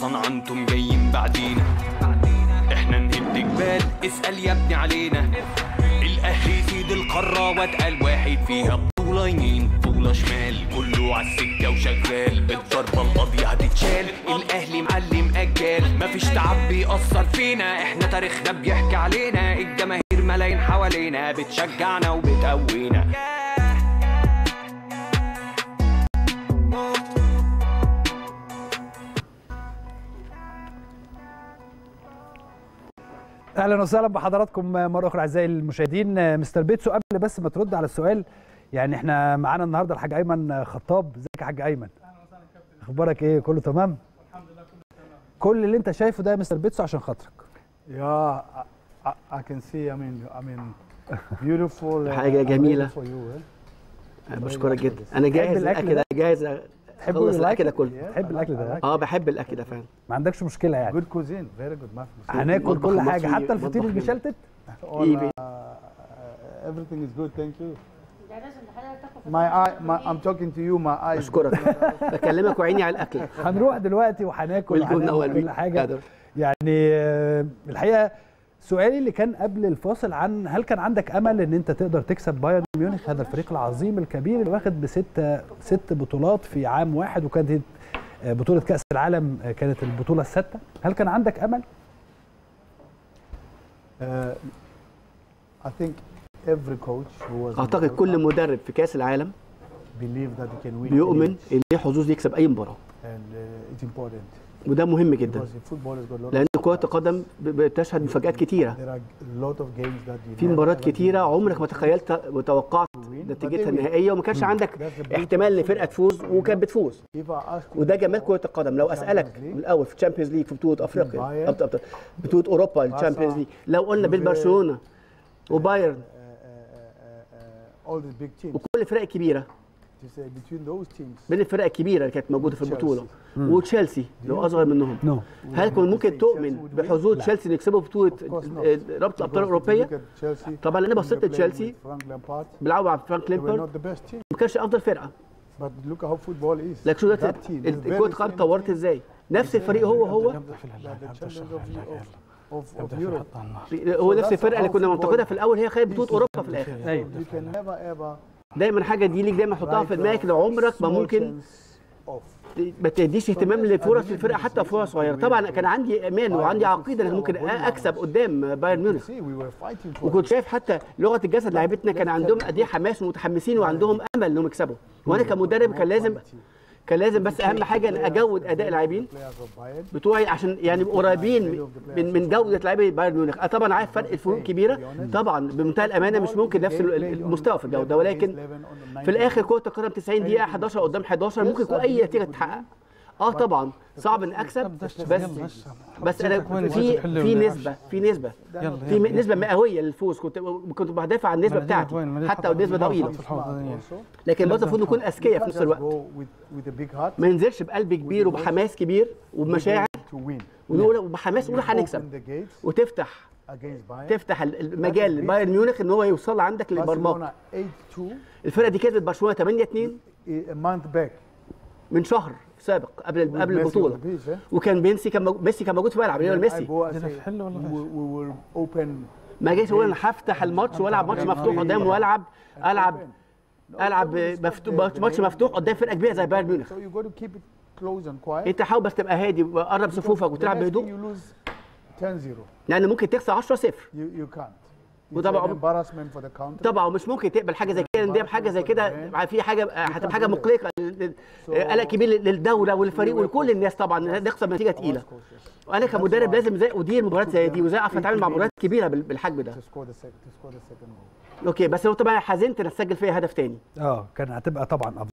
صنعانتم جايين بعدينا احنا نهد جبال اسأل يا ابني علينا الاهلي سيد القارة واتقل واحد فيها بطولة يمين بطولة شمال كله عالسكة وشغال الضربة القاضية هتتشال الاهلي معلم اجال مفيش تعب بيأثر فينا احنا تاريخنا بيحكي علينا الجماهير ملايين حوالينا بتشجعنا وبتقوينا اهلا وسهلا بحضراتكم مره اخرى اعزائي المشاهدين مستر بيتسو قبل بس ما ترد على السؤال يعني احنا معانا النهارده الحاج ايمن خطاب ازيك يا حاج ايمن اخبارك ايه كله تمام الحمد لله كله تمام كل اللي انت شايفه ده يا مستر بيتسو عشان خاطرك Yeah, I, I, I can see. I mean, I mean, beautiful. uh, حاجة I'm جميلة. ready For you, eh? بشكرك جدا انا جاهز الأكل الاكل ده جاهز تحبوا اخلص الأكل؟ الاكل ده كله Yes, تحب I الأكل like- ده؟ I like اه بحب الاكل ده فعلا ما عندكش مشكله يعني Good cuisine, very good. ما في مشكلة. هناكل مطبخ كل حاجه مصري، حتى الفطير مطبخ المشلتت All, إيه. uh, everything is good. Thank you. My eye, my, I'm talking to you. My eyes. اشكرك بكلمك وعيني على الاكل هنروح دلوقتي وهناكل والجون وهنعمل اول كل حاجه قادر. يعني آه، الحقيقه سؤالي اللي كان قبل الفاصل عن هل كان عندك امل ان انت تقدر تكسب بايرن ميونخ هذا الفريق العظيم الكبير اللي واخد بست ست بطولات في عام واحد وكانت آه، بطوله كاس العالم آه، كانت البطوله السادسه هل كان عندك امل Uh, I think every coach who was in اعتقد the World كل Cup مدرب في كاس العالم believe that he can win. بيؤمن any match. ان ليه حظوظ يكسب اي مباراه and uh, it's important وده مهم جدا because the football has got a lot لان of كره القدم ب- بتشهد مفاجات كتيره there are a lot of games that you في never مباريات ever كتيره believe عمرك ما you تخيلت وتوقعت win, but نتيجتها they win. النهائيه وما كانش عندك That's the beauty احتمال ان of فرقه football. تفوز وكانت بتفوز If I ask you وده جمال كره القدم لو Champions اسالك League. من الاول في الشامبيونز ليج في بطوله افريقيا بايرن. أبط- أبط- بطوله اوروبا الشامبيونز ليج لو قلنا بين يوفي. برشلونه وبايرن uh, uh, uh, uh, all the big teams وكل الفرق الكبيره to say between those teams بين الفرق الكبيره اللي كانت موجوده في البطوله تشيلسي. وتشيلسي لو اصغر منهم نو هل كنت ممكن تؤمن بحظوظ تشيلسي ان يكسبوا بطوله Of course not. آه، رابطه الابطال Because if you الاوروبيه look at Chelsea, طبعا انا when بصيت they're playing لتشيلسي with Frank Lampard, بيلعبوا مع فرانك they were ليمبرد not the best team. ما كانش افضل فرقه But look at how football is. لكن شو ده That team is ال- very كره القدم same اتطورت team ازاي نفس الفريق هو هو that the champions of, of, of, of Europe. هو So نفس that's الفرقه اللي how كنا football منتقدها في الاول هي خدت بطوله is. اوروبا في الاخر ايوه You can never ever دايما حاجه دي ليك دايما حطها في write دماغك a لو عمرك ما small ممكن chance off. ما تديش اهتمام لفرص الفرقه حتى في فرص صغيره طبعا كان عندي ايمان وعندي عقيده ان أنا ممكن اكسب قدام بايرن ميونخ See, we were fighting for وكنت شايف حتى لغه الجسد لعيبتنا كان عندهم قد ايه حماس ومتحمسين وعندهم امل انهم يكسبوا وانا كمدرب كان لازم كان لازم بس اهم حاجه ان اجود اداء اللاعبين players of Bayern. بتوعي عشان يعني يبقوا قريبين من من جوده لاعبي بايرن ميونخ أنا طبعا عارف فرق الفروق كبيره طبعا بمنتهى الامانه مش ممكن نفس المستوى في الجوده ولكن في الاخر كره القدم 90 دقيقه 11 قدام 11 ممكن يكون اي نتيجه تتحقق اه طبعا صعب ان اكسب بس بس انا في في نسبه في نسبه في م- نسبه مئويه للفوز كنت كنت بدافع عن النسبه بتاعتي حتى والنسبه ضئيله لكن برضه المفروض نكون اذكياء في نفس الوقت ما ننزلش بقلب كبير وبحماس كبير وبمشاعر ونقول وبحماس نقول هنكسب وتفتح تفتح المجال لبايرن ميونخ ان هو يوصل عندك للمرمى الفرقه دي كسبت برشلونه 8 2 a month back من شهر سابق قبل قبل Messi البطوله on the pitch, eh? وكان ميسي كان موجود ميسي كان موجود في الملعب ليونيل Then I ميسي go and say, we, we will open ما جاش يقول انا هفتح الماتش والعب ماتش مفتوح قدام والعب العب العب مفتوح ماتش مفتوح قدام فرقه كبيره زي بايرن ميونخ So you got to keep it close and quiet. انت حاول بس تبقى هادي وقرب صفوفك وتلعب The next thing بهدوء you lose 10-0. لان ممكن تخسر 10 0 You, you can't. It's وطبعا- an embarrassment for the country. طبعا ومش ممكن تقبل حاجه زي كده نديها بحاجه زي كده في حاجه هتبقى حاجه مقلقه قلق كبير للدوله وللفريق ولكل الناس طبعا نخسر بنتيجه تقيله وانا كمدرب لازم زي ادير مباريات زي دي وزي اعرف اتعامل مع مباريات كبيره بال- بالحجم ده To score the second, to score the second goal. اوكي بس هو طبعا حزنت انك تسجل فيها هدف تاني اه كان هتبقى طبعا افضل